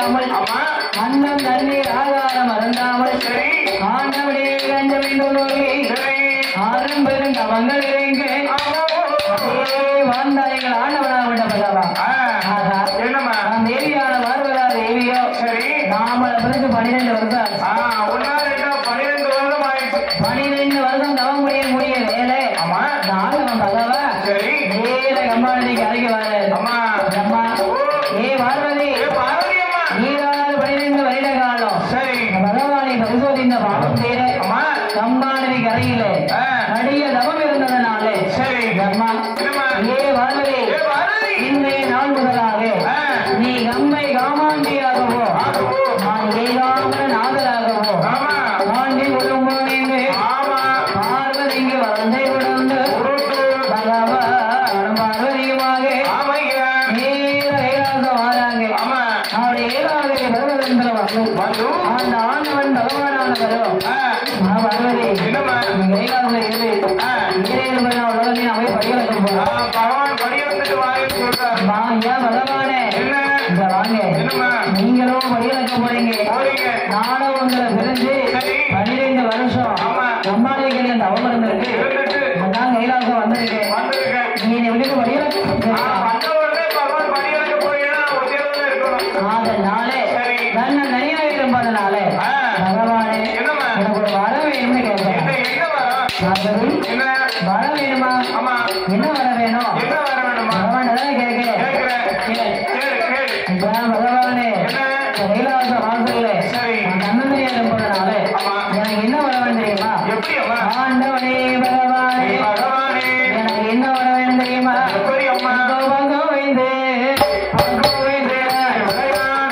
இல்லாமல் ஆமா அன்னம் தண்ணீர் ஆகாரம் அருந்தாமல் சரி ஆண்டவனே கஞ்சம் என்று சொல்லி சரி ஆறும் பெரும் தவங்கள் இறங்க வாழ்ந்தாய்கள் ஆண்டவனாக விட்ட பகவா ஆ, ஆகா என்னம்மா நாம் தேவியான பார்வதா தேவியோ சரி நாம பிறகு பன்னிரெண்டு வருஷம் ஆ, ஒண்ணா ரெண்டா பன்னிரெண்டு வருடம் ஆயிடுச்சு பன்னிரெண்டு வருஷம் தவம் முடிய முடிய வேலை ஆமா நாகவன் பகவா சரி நேர கம்பாடிக்கு அருகே வர அம்மா அம்மா ஏ பார்வதி ஏ பார்வதி அம்மா நீராறு பன்னிரெண்டு வருட காலம் சரி பகவானை பரிசோதித்த பாவம் தீர அம்மா கம்பாடி கரையிலே ஆ, நடிக தவம் இருந்ததனாலே சரி அம்மா என்னம்மா ஏ பார்வதி ஏ பார்வதி இன்றைய நாள் முதலாக ஆ, நீ கம்பை காமாண்டியாகவோ ஆகவோ. நான் ஏகாம நாதராகவோ ஆமா ஆண்டி குடும்பம் என்று ஆமா பார்வதிக்கு வளர்ந்தை விடந்து உருட்டு பகவா பார்வதியுமாக ஆமையா நேர கைலாசம் வாராங்க ஆமா அவருடைய ஏழாவது பருவதந்திர வந்து வந்து அந்த ஆண்டவன் பகவானான வரும் ஆ, பார்வதி என்னம்மா கைலாசம் இரு ஆ, ஏழு மணி உலகத்தையும் அவை படிகளுக்கு ஆ, போறான் பகவான் படி வந்துட்டு வாங்கன்னு சொல்றாரு ஐயா பகவானே என்ன இங்க வாங்க என்னம்மா நீங்களும் படிகளுக்கு போறீங்க போறீங்க நானும் உங்களை பிரிஞ்சு சரி. பன்னிரெண்டு வருஷம் ஆமா. சம்பாதிக்கிற அந்த அவமரம் இருந்திருக்கு இருந்துட்டு அதான் கைலாசம் வந்திருக்கேன் வந்திருக்கேன் நீ என்னை விட்டுட்டு படிகளுக்கு ஆ, வந்த உடனே பகவான் படி எடுக்க போறீங்கன்னா ஒத்தியாவது இருக்கணும் அதனாலே சரி. தன்னை நினைவாக இருப்பதனாலே ஆ, பகவானே என்னம்மா எனக்கு ஒரு வர வேணும்னு கேட்கிறேன் என்ன எங்க வரும் பார்வதி, என்ன வர வேணுமா ஆமா என்ன வர வேணும் என்ன வர வேணுமா பகவான் தான் கேட்கிறேன் கேக்குறேன் கேளு. கேளு கேளு இதான் பகவானே என்ன கைலாச வாசல்ல சரி. தன்னந்தனியா இருப்பதனாலே ஆமா. எனக்கு என்ன வர வேண்டும் தெரியுமா எப்படி அம்மா ஆண்டவனே பகவானே பகவானே எனக்கு என்ன வர வேண்டும் தெரியுமா எப்படி அம்மா கோவிந்தே கோவிந்தே விளையாட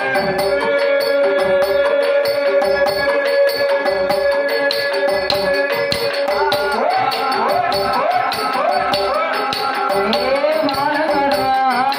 ஏ மானகரா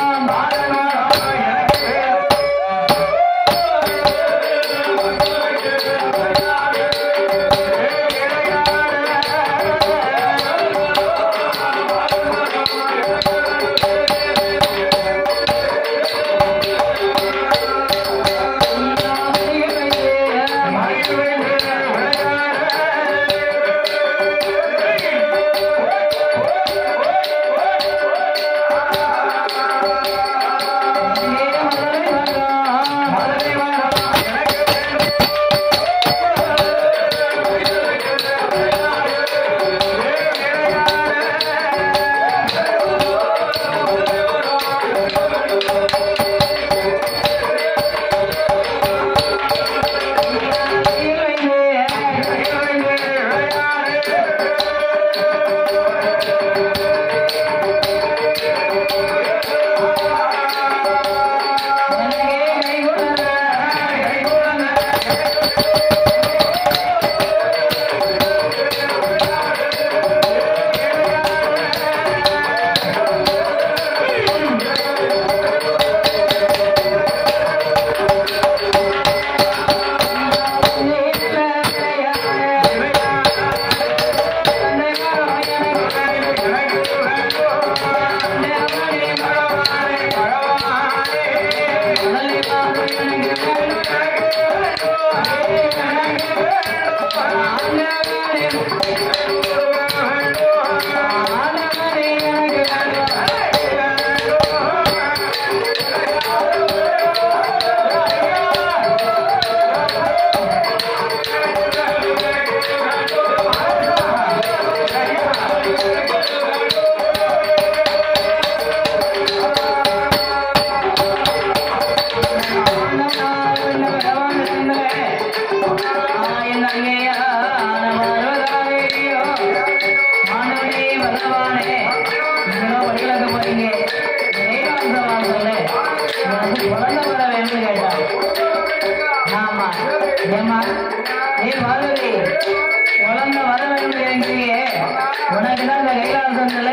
உனக்கு தான் இந்த கைலாசத்துல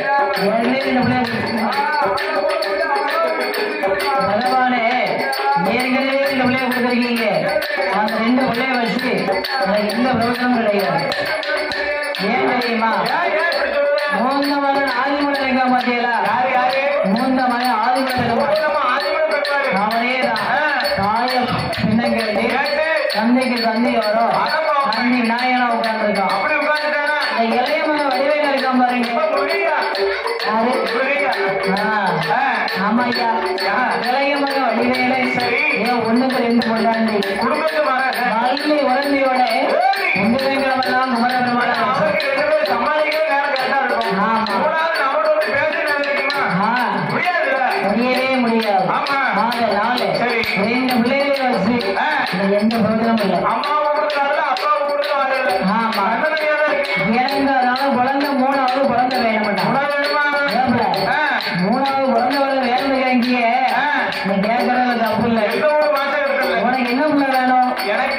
பகவானே ஏற்கனவே இந்த பிள்ளைய கொடுத்துருக்கீங்க அந்த ரெண்டு பிள்ளைய வச்சு எனக்கு எந்த பிரயோஜனமும் கிடையாது ஏன் தெரியுமா மூந்த மகன் ஆதிமலன் எங்க பாத்தீங்களா மூந்த மகன் ஆதிமலன் அவனே தான் யாரு புரியுங்க? ஆ, ஆ, ஆமா ஐயா இளைய மக வடிவேலை சரி. ஏன் ஒண்ணுக்கு ரெண்டு கொண்டாந்தி குடும்பத்து மகன். வள்ளி உடந்தையோட கும்பகோணமெல்லாம் குமரபெருமான அவருக்கு ரெண்டு பேரும் சமாளிக்கவே நேரம் கரெக்டா இருக்கும். ஆமா. மூணாவது நம்மளோட வந்து பேசினா தெரியுமா? ஆ, முடியாதுல்ல? முடியவே முடியாது ஆமா. நாலு நாலு சரி. ரெண்டு பிள்ளைகளை வச்சு ஆ, இந்த எந்த பிரோஜனமும் இல்லை அம்மாவை கொடுத்தாலும் அப்பாவை கொடுத்தாலும் வரல. ஆமா. அண்ணனையா தான் இருக்கு. இறங்காதனால குழந்தை மூணாவது குழந்தை வேணும்டா உணவு வேணுமா? ஏப்ல, ஆ, மூணாவது குழந்தை வர வேணும் கேங்கிய ஆ, நீ கேட்கறது தப்பு இல்லை எந்த ஒரு மாற்றம் இருக்குல்ல? உனக்கு என்ன பிள்ளை வேணும் எனக்கு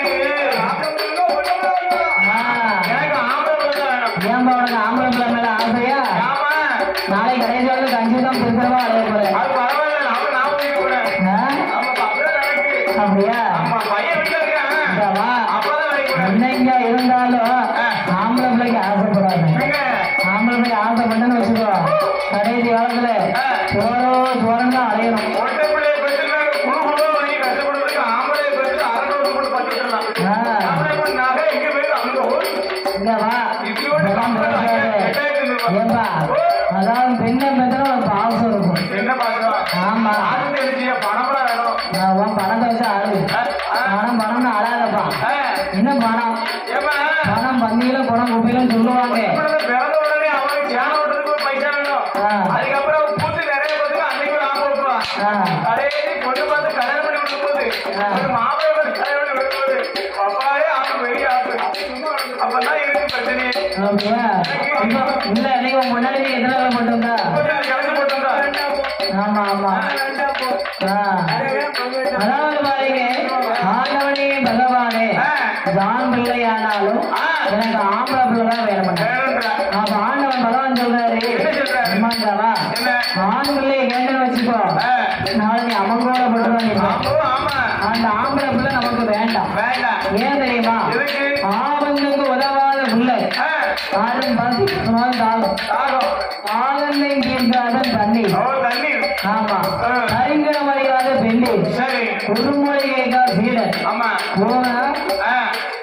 ஆ, எனக்கு ஆம்பளை பிள்ளை தான் வேணும். ஏன்பா உனக்கு ஆம்பளை பிள்ளை மேல ஆசையா ஆமா, நாளை கடைசி வந்து கஞ்சி தான் பிரிக்கிறவா அடைய போற அது பரவாயில்ல, நாம நாம வைக்க கூடாது. ஆ, ஆமா, அப்படிதான் நடக்குது. அப்படியா ஆமா, பையன் வீட்டுல இருக்கான். இந்தா வா அப்பதான் வைக்க கூடாது. என்னங்க இருந்தாலும் ஆம்பளை பிள்ளைக்கு ஆசைப்படாது எங்க? ஆம்பளை பிள்ளை ஆசைப்பட்டேன்னு வச்சுக்கோ கடைசி காலத்துல சோறோ சோறன்னு தான் அலையணும் ஒற்றை பிள்ளையை பெற்றுனா குழு குழுவா வாங்கி கஷ்டப்படுறதுக்கு ஆம்பளையை பெற்று அரைநூறு போட்டு பத்துக்கலாம். ஆ, ஆம்பளை பொண்ணு நகை எங்க போயிடும்? அங்க ஓடி. இங்க வா இப்படியோட இதெல்லாம் சம்பளம் பேசாத. எட்டாயிரத்தி ஐநூறு ரூபாய். ஏன்பா அதாவது பெண்ணை பெற்றா உனக்கு பாசம் இருக்கும் என்ன பாக்குறோம்? ஆமா ஆறு தெரிஞ்சியா? பணமெல்லாம் வேணும். நான் உன் பணத்தை வச்சு ஆளு ஆ, ஆ, பணம் பணம்னு அழாதப்பா ஆ. என்ன பணம் ஏம்மா, பணம் பந்தியில பணம் குப்பையிலும் சொல்லுவாங்க இப்படி பிறந்த உடனே அவனுக்கு சேனை ஓட்டுறதுக்கு ஒரு பைசா வேணும். ஆ. அதுக்கப்புறம் அவன் பூத்து நிறைய பார்த்துக்கு அன்னைக்கு ஒரு ஆம்பளை வைப்பான். ஆ, கடைசி பொண்ணு பார்த்து கல்யாணம் பண்ணி விடும்போது ஆ. ஒரு மாப்பிள்ளை பார்த்து கல்யாணம் பண்ணி விடும்போது அப்பாவே ஆப்பு பெரிய ஆப்பு அப்பதான் இருக்கு பிரச்சனையே அப்படியா இப்ப இல்ல இன்னைக்கு உன் முன்னாடி நீ எத்தனை வேலை போட்டிருந்தா கொஞ்சம் கலந்து போட்டுருந்தா ஆமா ஆமா ஆ. அதாவது பாருங்க ஆண்டவனே பகவானே தான் பிள்ளையானாலும் எனக்கு ஆம்பளை பிள்ளை தான் வேணும் வேணும்ன்றா. அப்ப ஆண்டவன் பகவான் சொல்றாரு என்ன சொல்றாரு? அம்மாண்டாவா என்ன? ஆண் பிள்ளையை கேட்டேன்னு வச்சுக்கோ ஆ. நாளைக்கு அமங்கோல போட்டுதான் நிற்போம் ஆமா, ஆமா அந்த ஆம்பளை பிள்ளை நமக்கு வேண்டாம் வேண்டாம் ஏன் தெரியுமா எதுக்கு? ஆபத்துக்கு உதவாத பிள்ளை ஆ, ஆளும் பசி சுமார் தாகம் தாகம் ஆலந்தை தீர்க்காத தண்ணீர் அவ தண்ணீர் ஆமா ஆ. அறிஞர் மறியாத பெண்ணு சரி குறுமொழி கேட்கா சீடன் ஆமா போன ஆ,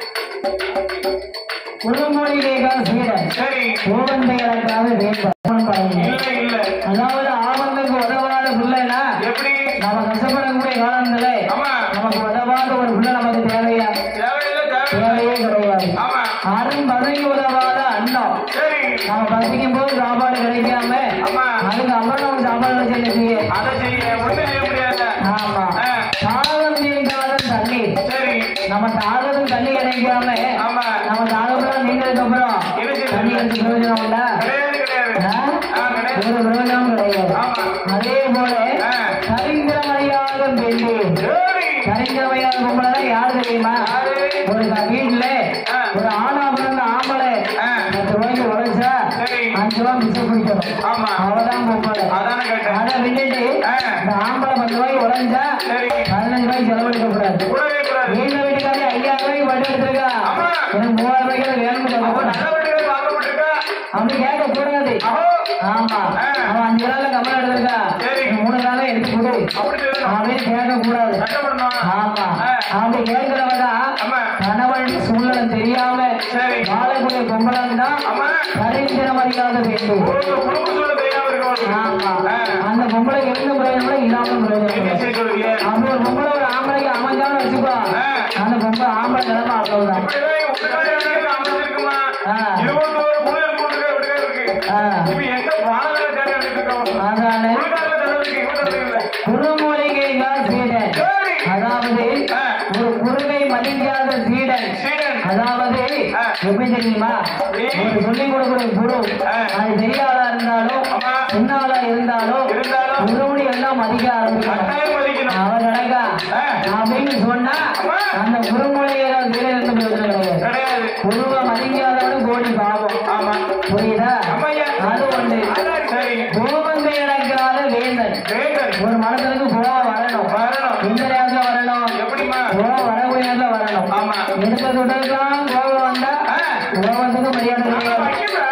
குறுமொழி கேட்கா சீடன் சரி கோவந்தை இழக்காத வேண்டும் இல்ல இல்ல அதாவது ஆபத்துக்கு உதவாத பிள்ளைனா எப்படி நம்ம கஷ்டப்படக்கூடிய காலத்துல ஆமா நமக்கு உதவாத ஒரு பிள்ளை நமக்கு தேவையா தேவையில்லை தேவை தேவையே கிடையாது ஆமா அரும் பதவி உதவாத அன்னம் சரி நம்ம பசிக்கும் போது சாப்பாடு கிடைக்காம ஆமா அதுக்கு அப்புறம் நம்ம சாப்பாடு வச்சு செய்ய அதை செய்ய ஒண்ணு செய்ய முடியாது ஆமா ஆ, தாகம் நீங்காத தண்ணீர் சரி நம்ம தாகத்துக்கு தண்ணி கிடைக்காம ஆமா நம்ம தாகம்லாம் நீங்கிறதுக்கு அப்புறம் என்ன செய்ய தண்ணி எடுத்து பிரயோஜனம் உண்டா கிடையாது கிடையாது ஆ? ஆ, கிடையாது ஒரு பிரயோஜனம் கிடையாது ஆமா அதே போல ஆ. சரிங்கிரமணியாக பெண்ணு சரி சரிங்கிரமையாக பொம்பளை யாரு தெரியுமா யாரு? ஒரு க- வீட்டுல ஆ. ஒரு ஆணா பிறந்த ஆம்பளை ஆ. பத்து ரூபாய்க்கு உழைச்சா சரி. அஞ்சு ரூபாய் மிச்சம் பிடிக்கணும் ஆமா அவதான் பொம்பளை அதானே கேட்டேன் அதை விட்டுட்டு ஆ. இந்த ஆம்பளை பத்து ரூபாய்க்கு உழைச்சா சரி பதினஞ்சு ரூபாய்க்கு செலவழிக்க கூடாது கூடவே கூடாது வீட்டுல வீட்டுக்காரி ஐயாயிரம் ரூபாய்க்கு வட்டி எடுத்திருக்கா ஆமா. எனக்கு மூவாயிரம் ரூபாய்க்கு வேணும்னு அவ சொல்ல நல்ல வீட்டுக்கு பார்க்கப்பட்டிருக்கா அப்படி கேட்க கூடாது அவோ ஆமா ஆ. அவன் அஞ்சு நாள்ல கமலம் எடுத்திருக்கா சரி. நீ மூணு நாளே எடுத்து கொடு அப்படி சொல்லணும் அப்படின்னு கேட்க கூடாது கஷ்டப்படணும் ஆமா ஆ. அப்படி கேட்கிறவங்க ஆமா கணவன் சூழ்நிலை தெரியாம சரி வாழக்கூடிய பொம்பளை தான் ஆமா சரித்திர மரியாதை வேண்டும் ஒரு குடும்ப சூழல் தெரியாம இருக்கணும் ஆமா ஆ. அந்த பொம்பளை இருந்த பிரயோஜனம் இல்லாம என்ன பிரயோஜனம் செய்ய சொல்றீங்க அப்படி ஒரு பொம்பளை ஒரு ஆம்பளைக்கு அமைஞ்சான்னு வச்சுக்கோ ஆ. அந்த பொம்பளை ஆம்பளை நிலைமை அவ்வளவுதான் இப்படிதான் உட்கார்ந்து இருந்தாலும் அமைச்சிருக்குமா? ஆ. இருபத்தோரு புயல் கூட்டுக்க இப்படிதான் இருக்கு. ஆ. இப்ப எங்க வானத்துல தேடி வந்துட்டு இருக்கோம்? அதானே உள்நாட்டுல தலை இருக்கு, இவன் தலை இல்ல. குறுமொழிகைகள் சீடன் சரி. அதாவது ஆ. ஒரு குறுகை மதிக்காத சீடன் சீடன். அதாவது ஆ. எப்படி தெரியுமா எப்படி? ஒரு சொல்லிக் கொடுக்கிற குரு ஆ. அது பெரிய ஆளா இருந்தாலும் ஆமா. சின்ன ஆளா இருந்தாலும் இருந்தாலும் குருமணி எல்லாம் மதிக்க ஆரம்பிக்கணும் கட்டாயம் மதிக்கணும். அவர் நடக்கா ஆ. அப்படின்னு சொன்னா ஆமா. அந்த குருமொழிகள் சீடன் இருந்து பிரயோஜனம் கிடையாது கிடையாது. குருவை மதிக்காதவனு கோடி பாவம் ஆமா. புரியுதா ஆமாய்யா. அது ஒன்று அதான் சரி. கோபந்தை நடக்காத வேந்தன் வேந்தன். ஒரு மனசனுக்கு கோவம் வரணும் வரணும். எந்த நேரத்துல வரணும் எப்படிம்மா? கோவம் வரக்கூடிய நேரத்துல வரணும் ஆமா. எடுத்த தொடர்தான் கோபம் வந்தா ஆ. கோபத்துக்கு மரியாதை ஆமா, கிடையாது வைக்கிறா.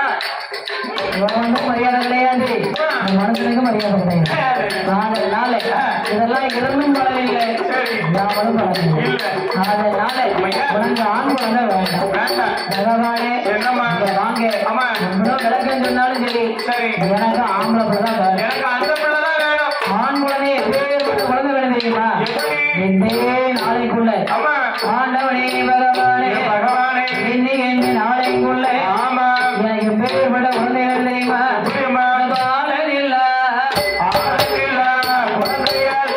கோபத்துக்கு மரியாதை கிடையாது இந்த மனசனுக்கு மரியாதை கிடையாது கிடையாது. அதனால இதெல்லாம் இருந்தும் பழவில்லை சரி யாவலும் பழவில்லை இல்ல அதனால உனக்கு ஆண் குழந்தை வேண்டாம் வேண்டாம் பகவானே என்னம்மா இங்க வாங்க ஆமா எவ்வளோ விளக்கம் சொன்னாலும் சரி சரி எனக்கு ஆம்பளை பிள்ளை தான் வேணும் எனக்கு அந்த பிள்ளை தான் வேணும் ஆண் குழந்தை எப்பேற்பட்ட குழந்தை வேணும் தெரியுமா எப்படி என்னே நாளைக்குள்ள ஆமா ஆண்டவனே பகவானே ஏ பகவானே இன்னை என்ன நாளைக்குள்ள ஆமா எனக்கு எப்பேற்பட்ட குழந்தை வேணும் தெரியுமா புரியுமா பாலனில்ல ஆளவில்ல குழந்தையாது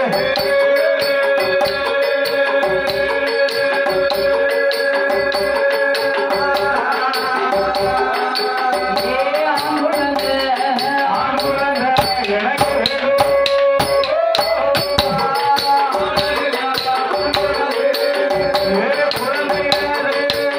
ஏ ஆண் குழந்தை ஆண் குழந்தை எனக்கு வேணும் வேறு குழந்தையாது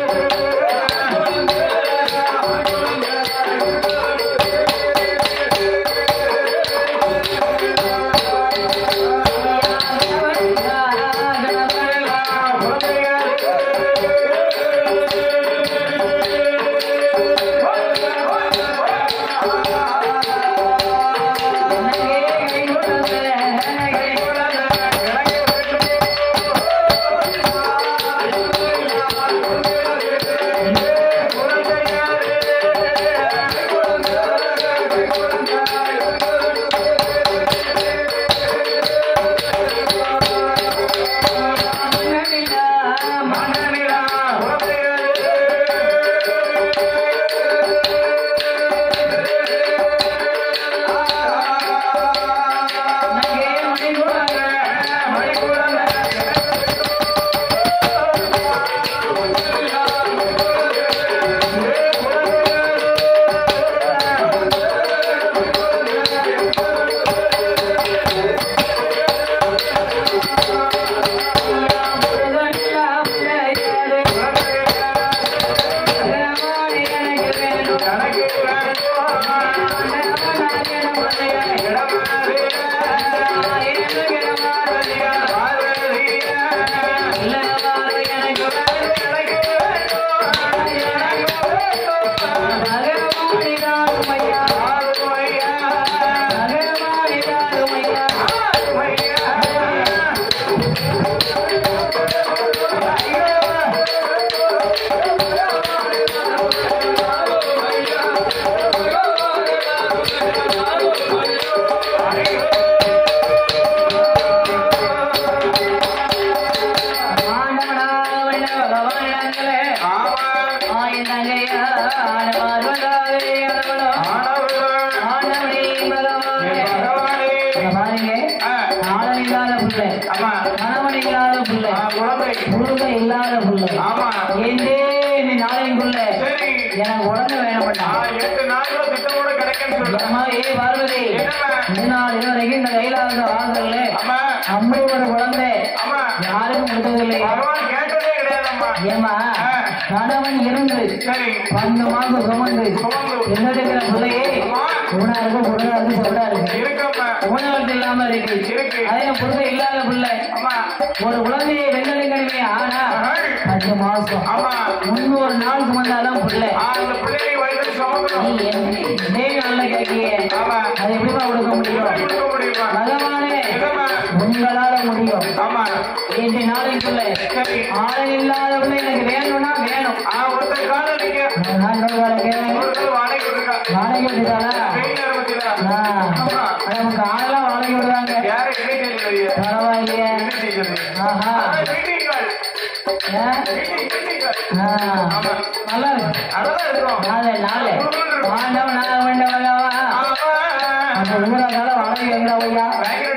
ஆமா கணவன் இல்லாத பிள்ளை ஆ, குழந்தை முருகன் இல்லாத பிள்ளை ஆமா ஏண்டே நீ நாளைக்குள்ள சரி எனக்கு உடனே வேணும் ஆ, மாட்டான் எட்டு நாள்ல திட்டமோட கிடைக்குன்னு சொல்ற அம்மா ஏ பார்வதி என்னம்மா? இதனால் இதுவரைக்கும் இந்த கைலாச வாசல்ல ஆமா அப்படி ஒரு குழந்தை ஆமா யாருக்கும் கொடுத்ததில்லை பகவான் கேட்டதே கிடையாதம்மா ஏமா ஆ. கணவன் இருந்து சரி பத்து மாசம் சுமந்து சுமந்து. என்னதுக்கிற பிள்ளையே ஆமா. ஊனா இருக்கு குடா இருக்கு சொல்றா இருக்கு இருக்கம்மா ஊனகத்து இல்லாம இருக்கு இருக்கு. அதே புருஷன் இல்லாத பிள்ளை ஆமா ஒரு குழந்தையை வெள்ளலிங்கமே ஆனா ஆஹ். பத்து மாசம் ஆமா முன்னூறு நாள் சுமந்தாதான் பிள்ளை ஆ, அந்த பிள்ளையை வயிற்று நீ சுமக்கணும் என்ன- இதே நல்ல கேட்கிய ஆமா அதை எப்படிமா கொடுக்க முடியும் கொடுக்க முடியுமா பகவானே என்னம்மா? உங்களால முடியும் ஆமா இன்று நாளைக்குள்ள சரி ஆளை இல்லாத பிள்ளை எனக்கு வேணும்னா வேணும் ஆ ஒருத்தர் காலம் நீங்க நான் இன்னொரு கேட்கிறேன் ஒரு நாள் வாடகை இருக்கா வாடகை விட்டுட்டாரா வெயில் ஆரம்பிச்சுதா ஆ. நமக்கு ஆளெல்லாம் வாடகை விடுறாங்க யாரை என்ன தெரியுது பரவாயில்லையே என்ன தெரியுது ஆஹா மீட்டிங் கால் ஏன்? மீட்டிங் மீட்டிங் கால் ஆ. ஆமா நல்லா இருக்கு அதெல்லாம் இருக்கும் நாளை நாளை ஆண்டவன் நான் வேண்டவங்கவா ஆமா அந்த ஊரால வாடகை எங்கடா ஐயா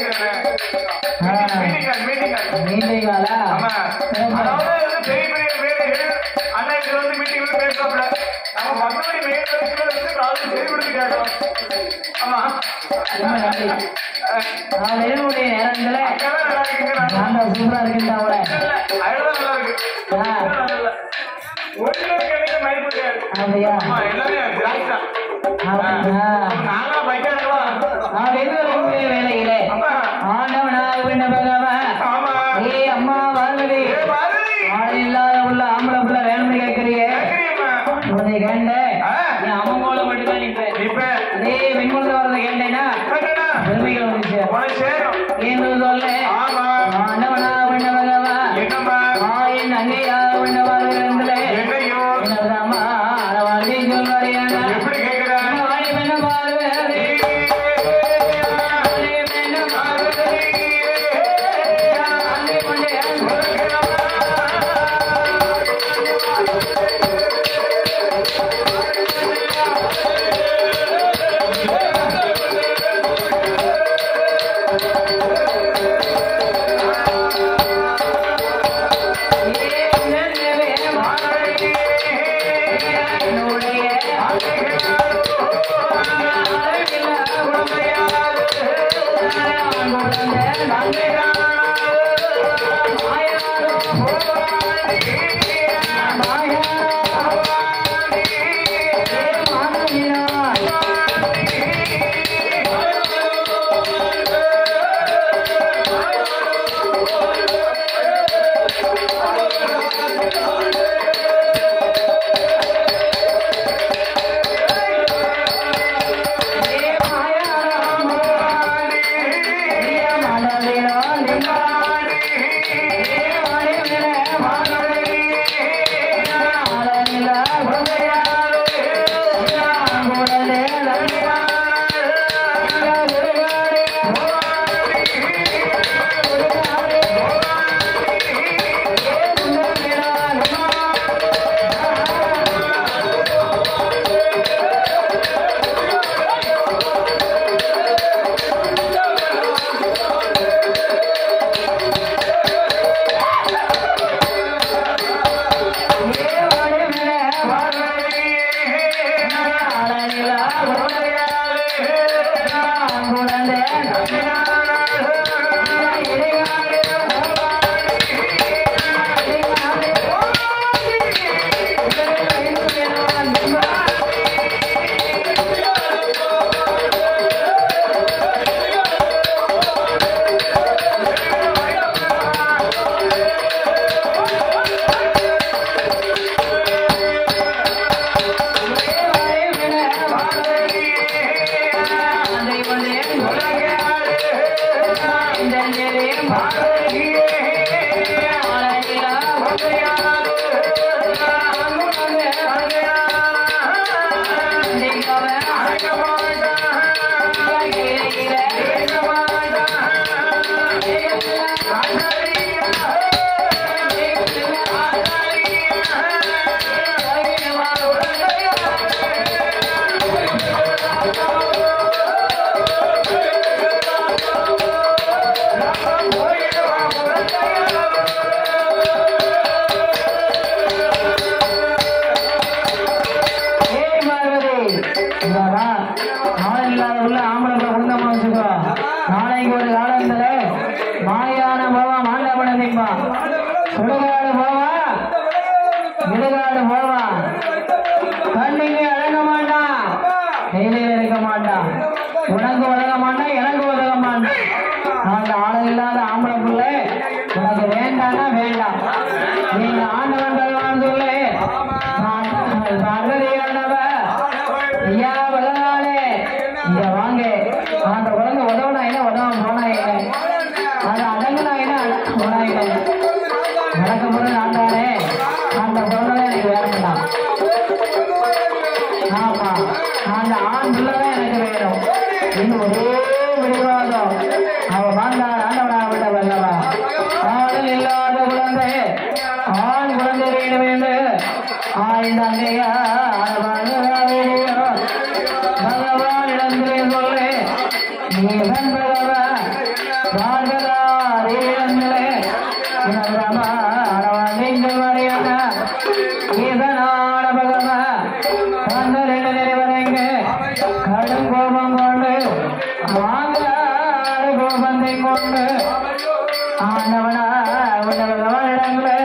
மீட்டிங் கால் மீட்டிங் கால் நீண்டீங்களா ஆமா அதாவது வந்து பெரிய பெரிய மேடைகள் அண்ணா இதுல வந்து மீட்டிங் பேசுறாப்ல நம்ம மத்தபடி மேடைகள் வந்து காலையில் செய்திவிடுத்து கேட்கலாம் ஆமா நான் என்னுடைய நேரத்துல அங்கதான் நல்லா இருக்குங்க நான் தான் சூப்பரா இருக்குன்னு அவளை அதுதான் நல்லா இருக்கு ஒண்ணு கேட்க மதிப்பு கிடையாது அப்படியா ஆமா எல்லாமே திராட்சை தான் அப்படியா? நாங்களா பைக்காங்களா நான் வெகு வரக்கூடிய வேலையிலே ஆமா ஆண்டவனாக வேண்ட பகவன் ஆமா ஏ அம்மா பார்வதி ஏ பாரதி ஆள் இல்லாத உள்ள ஆம்பளை புள்ள வேணும்னு கேட்கறியே கேக்குறியம்மா உன்னை கேண்ட ஆ. நீ அவன் கோல மட்டும்தான் நிற்பேன் இப்ப அதே பெண் குழந்தை வரதை கேட்டேன்னா கட்டணா பெருமைகள் வந்துச்சு உனக்கு சேரும் என்று சொல்ல ஏய் பார்வதி, இங்க வா. நாளை இல்லாத உள்ள ஆம்பளை பிள்ளை குடும்பமா வச்சுக்கோ. நாளைக்கு ஒரு காலத்துல மாயான போவா மாண்டவன திம்பா சுடுகாடு போவா இடுகாடு போவா கண்ணிக்கு அழக மாட்டான் கையில இருக்க மாட்டான் உனக்கு உதக மாட்டான் எனக்கு உதக மாட்டான் அந்த ஆளு இல்லாத ஆம்பளை பிள்ளை உனக்கு வேண்டாம்னா வேண்டாம் நீங்க ஆண்டவன் பகவான் சொல்லு நான் பார்வதியானவ ஐயா பகவானே இங்க வாங்க அந்த குழந்தை உதவனா என்ன உதவ போனா என்ன அது அடங்குனா என்ன அடங்க போனா என்ன நடக்க போற நான் தானே அந்த குழந்தை எனக்கு வேண்டாம் ஆமா அந்த ஆண் பிள்ளைதான் எனக்கு வேணும் இன்னும் ஒரே விடுவாதம் அவ வாழ்ந்தாள் ஆண்டவனா விட வல்லவா ஆணில் இல்லாத குழந்தை ஆண் குழந்தை வேண்டும் என்று ஆய்ந்தங்கையா பகவான் இடத்திலே சொல்லு நீ பகவ பார்வதாரிடத்திலே நீங்கள் வரையான இதனால பகவ வந்தரிட நிறைவரைங்க கடும் கோபம் கொண்டு வாங்காத கோபத்தை கொண்டு ஆண்டவனா உள்ள பகவானிடங்களே